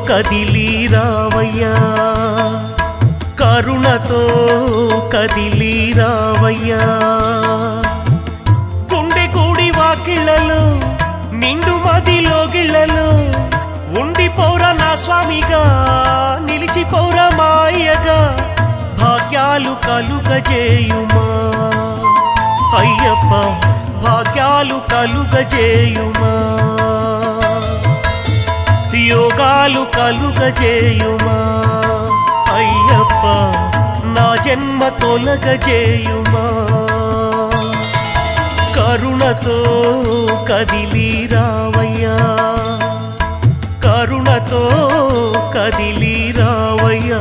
కదిలి రావయ్యా కరుణతో కదిలి రావయ్యా గుండె కూడి వాకిళ్లలో నిండు మదిలో గిళ్లలో ఉండిపోరా నా స్వామిగా నిలిచిపోరా మాయగా భాగ్యాలు కలుగజేయుమా అయ్యప్ప భాగ్యాలు కలుగజేయుమా యోగాలు కలుగజేయుమా అయ్యప్ప నా జన్మ తొలగజేయుమా కరుణతో కదిలి రావయ్యా కరుణతో కదిలి రావయ్యా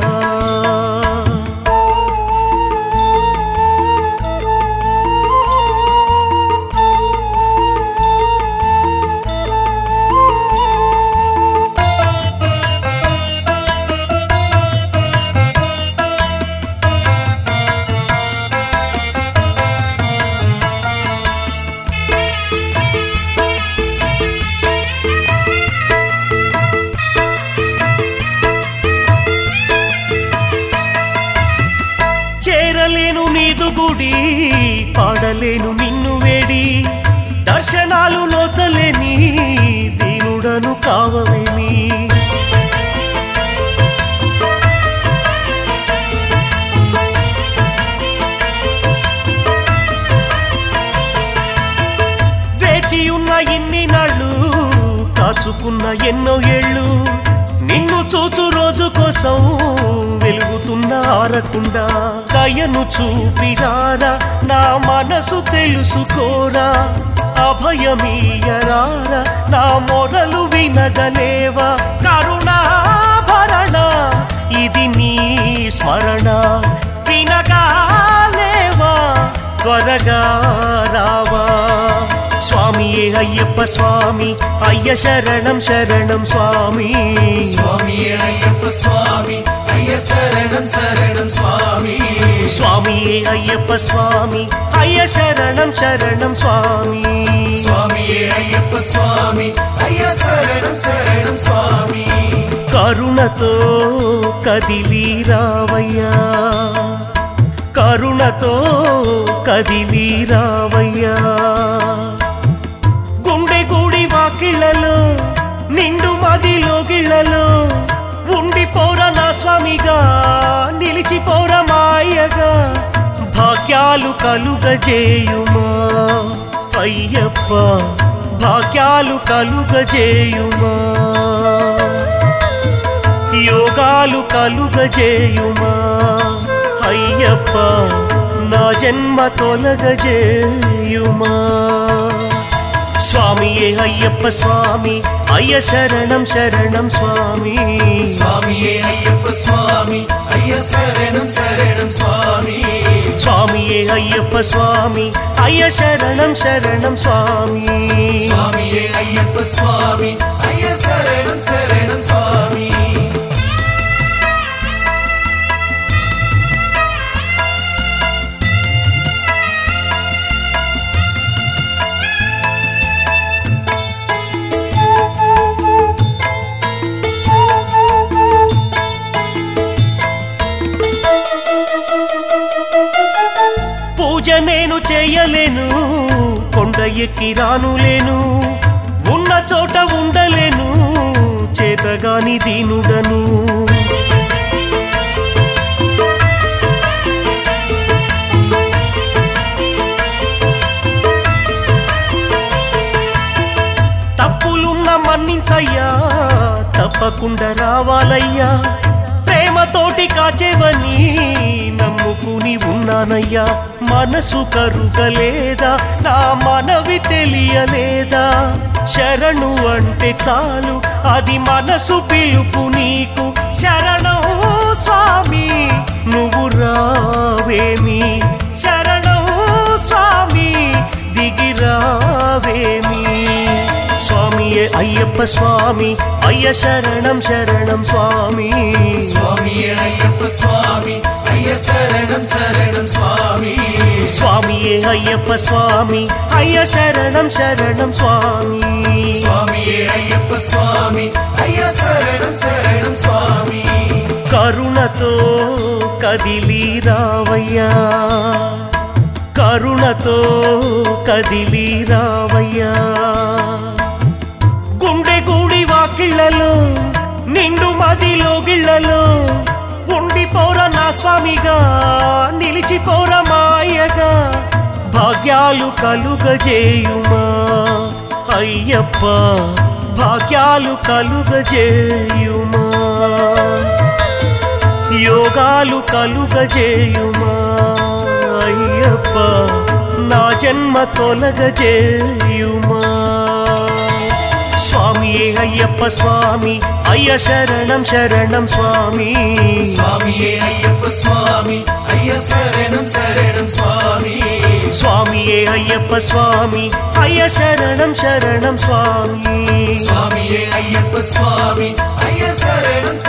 చేరలేను నీదు గుడి పాడలేను నిన్ను వేడి దర్శనాలు నోచలేని దీనుడను కావవేమి వేచి ఉన్న ఇన్ని నాళ్ళు కాచుకున్న ఎన్నో ఏళ్ళు నిన్ను చూచు రోజు కోసం వెలుగుతున్న ఆరకుండా దయను చూపిరారా నా మనసు తెలుసుకోరా అభయమీయరారా నా మొరలు వినగలేవా కరుణాభరణ ఇది నీ స్మరణ వినగాలేవా త్వరగా రావా స్వామియే అయ్యప్ప స్వామి అయ్య శరణం శరణం స్వామి స్వామియే అయ్యప్ప స్వామి అయ్య శరణం శరణం స్వామి స్వామియే అయ్యప్ప స్వామి అయ్య శరణం శరణం స్వామి స్వామియే అయ్యప్ప స్వామి అయ్య శరణం శరణం స్వామి కరుణతో కదిలి రావయ్యా కరుణతో కదిలి రావయ్యా గుండె గూడి వాకిళ్లలో నిండు మదిలో గిళ్లలో ఉండిపోరా నా స్వామిగా నిలిచిపోరా మాయగా భాగ్యాలు కలుగజేయుమా అయ్యప్ప భాగ్యాలు కలుగజేయుమా యోగాలు కలుగజేయుమా అయ్యప్ప నా జన్మ తొలగజేయుమా స్వామియే అయ్యప్ప స్వామి అయ్య శరణం శరణం స్వామి స్వామియే అయ్యప్ప స్వామి అయ్య శరణం శరణం స్వామి స్వామియే అయ్యప్ప స్వామి అయ్య శరణం శరణం స్వామి స్వామియే అయ్యప్ప స్వామి అయ్య శరణం శరణం స్వామి పూజ నేను చేయలేను కొండ ఎక్కి రానులేను ఉన్న చోట ఉండలేను చేతగాని దీనుడను తప్పులున్న మన్నించయ్యా తప్పకుండా రావాలయ్యా ప్రేమతోటి కాచేవని నమ్ముకుని ఉన్నానయ్యా మనసు కరుగలేదా నా మనవి తెలియలేదా శరణు అంటే చాలు అది మనసు పిలుపు నీకు శరణం స్వామి నువ్వు రావేమి శరణం స్వామి దిగిరావేమి స్వామియే అయ్యప్ప స్వామి అయ్య శరణం శరణం స్వామి స్వామియే అయ్యప్ప స్వామి అయ్య శరణం శరణం స్వామి స్వామియే అయ్యప్ప స్వామి అయ్య శరణం శరణం స్వామి స్వామియే అయ్యప్ప స్వామి అయ్య శరణం శరణం కరుణతో కదిలి రావయ్యా కరుణతో కదిలి రావయ్యా గుండె గూడి వాకిళ్లలో నిండు మదిలో గిళ్లలో ఉండిపోర నా స్వామిగా నిలిచిపోర మాయగా భాగ్యాలు కలుగజేయుమా అయ్యప్ప భాగ్యాలు కలుగజేయుమా యోగాలు కలుగజేయుమా అయ్యప్ప నా జన్మ తొలగజేయుమా స్వామియే అయ్యప్ప స్వామి అయ్య శరణం శరణం స్వామి స్వామియే అయ్యప్ప స్వామి అయ్య శరణం శరణం స్వామి స్వామియే అయ్యప్ప స్వామి అయ్య శరణం శరణం స్వామి స్వామియే అయ్యప్ప స్వామి అయ్య శరణం